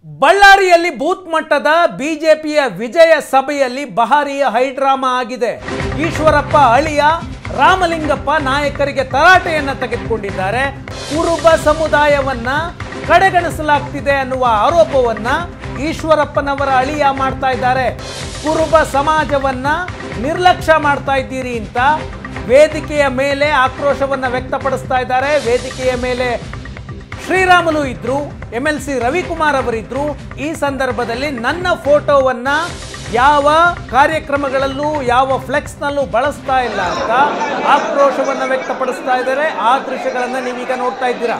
ಬಳ್ಳಾರಿಯಲ್ಲಿ ಬೂತ್ ಮಟ್ಟದ ಬಿಜೆಪಿಯ ವಿಜಯ ಸಭೆಯಲ್ಲಿ ಬಹಾರಿಯ ಹೈಡ್ರಾಮಾ ಆಗಿದೆ ಈಶ್ವರಪ್ಪ ಅಳಿಯ ರಾಮಲಿಂಗಪ್ಪ ನಾಯಕರಿಗೆ ತರಾಟೆಯನ್ನ ತೆಗೆದುಕೊಂಡಿದ್ದಾರೆ ಕುರುಬ ಸಮುದಾಯವನ್ನ ಕಡೆಗಣಿಸಲಾಗ್ತಿದೆ ಅನ್ನುವ ಆರೋಪವನ್ನ ಈಶ್ವರಪ್ಪನವರ ಅಳಿಯ ಮಾಡ್ತಾ ಇದ್ದಾರೆ ಕುರುಬ ಸಮಾಜವನ್ನ ನಿರ್ಲಕ್ಷ್ಯ ಮಾಡ್ತಾ ಇದ್ದೀರಿ ಅಂತ ವೇದಿಕೆಯ ಮೇಲೆ ಆಕ್ರೋಶವನ್ನ ವ್ಯಕ್ತಪಡಿಸ್ತಾ ಇದ್ದಾರೆ ವೇದಿಕೆಯ ಮೇಲೆ ಶ್ರೀರಾಮುಲು ಇದ್ರು ಎಂ ಎಲ್ ಸಿ ರವಿಕುಮಾರ್ ಅವರಿದ್ರು ಈ ಸಂದರ್ಭದಲ್ಲಿ ನನ್ನ ಫೋಟೋವನ್ನ ಯಾವ ಕಾರ್ಯಕ್ರಮಗಳಲ್ಲೂ ಯಾವ ಫ್ಲೆಕ್ಸ್ನಲ್ಲೂ ಬಳಸ್ತಾ ಇಲ್ಲ ಅಂತ ಆಕ್ರೋಶವನ್ನ ವ್ಯಕ್ತಪಡಿಸ್ತಾ ಇದ್ದಾರೆ ಆ ದೃಶ್ಯಗಳನ್ನ ನೀವೀಗ ನೋಡ್ತಾ ಇದ್ದೀರಾ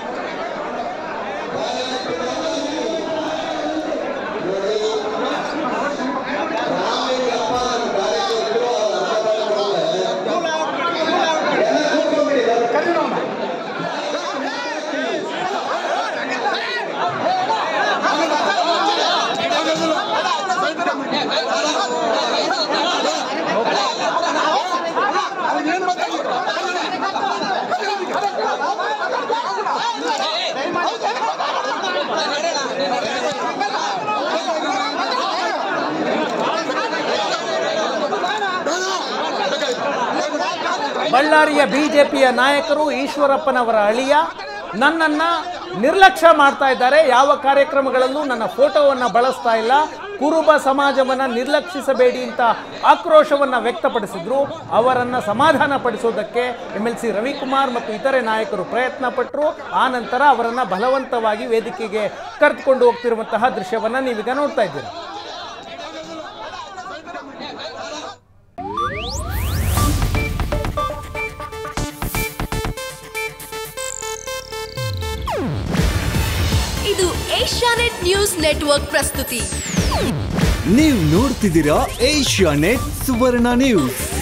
ಬಳ್ಳಾರಿಯ ಬಿಜೆಪಿಯ ನಾಯಕರು ಈಶ್ವರಪ್ಪನವರ ಅಳಿಯ ನನ್ನನ್ನ ನಿರ್ಲಕ್ಷ್ಯ ಮಾಡ್ತಾ ಇದ್ದಾರೆ ಯಾವ ಕಾರ್ಯಕ್ರಮಗಳಲ್ಲೂ ನನ್ನ ಫೋಟೋವನ್ನ ಬಳಸ್ತಾ ಇಲ್ಲ ಕುರುಬ ಸಮಾಜವನ್ನ ನಿರ್ಲಕ್ಷಿಸಬೇಡಿ ಅಂತ ಆಕ್ರೋಶವನ್ನ ವ್ಯಕ್ತಪಡಿಸಿದ್ರು ಅವರನ್ನ ಸಮಾಧಾನ ಪಡಿಸೋದಕ್ಕೆ ಎಂ ಎಲ್ ಸಿ ರವಿಕುಮಾರ್ ಮತ್ತು ಇತರೆ ನಾಯಕರು ಪ್ರಯತ್ನ ಪಟ್ಟರು ಆ ನಂತರ ಅವರನ್ನ ಬಲವಂತವಾಗಿ ವೇದಿಕೆಗೆ ಕರೆದುಕೊಂಡು ಹೋಗ್ತಿರುವಂತಹ ದೃಶ್ಯವನ್ನ ನೀವೀಗ ನೋಡ್ತಾ ಇದ್ದೀರಾ ಇದು ಏಷ್ಯಾನೆಟ್ ನ್ಯೂಸ್ ನೆಟ್ವರ್ಕ್ ಪ್ರಸ್ತುತಿ ನೀವು ನೋಡ್ತಿದ್ದೀರಾ ಏಷ್ಯಾ ನೆಟ್ ಸುವರ್ಣ ನ್ಯೂಸ್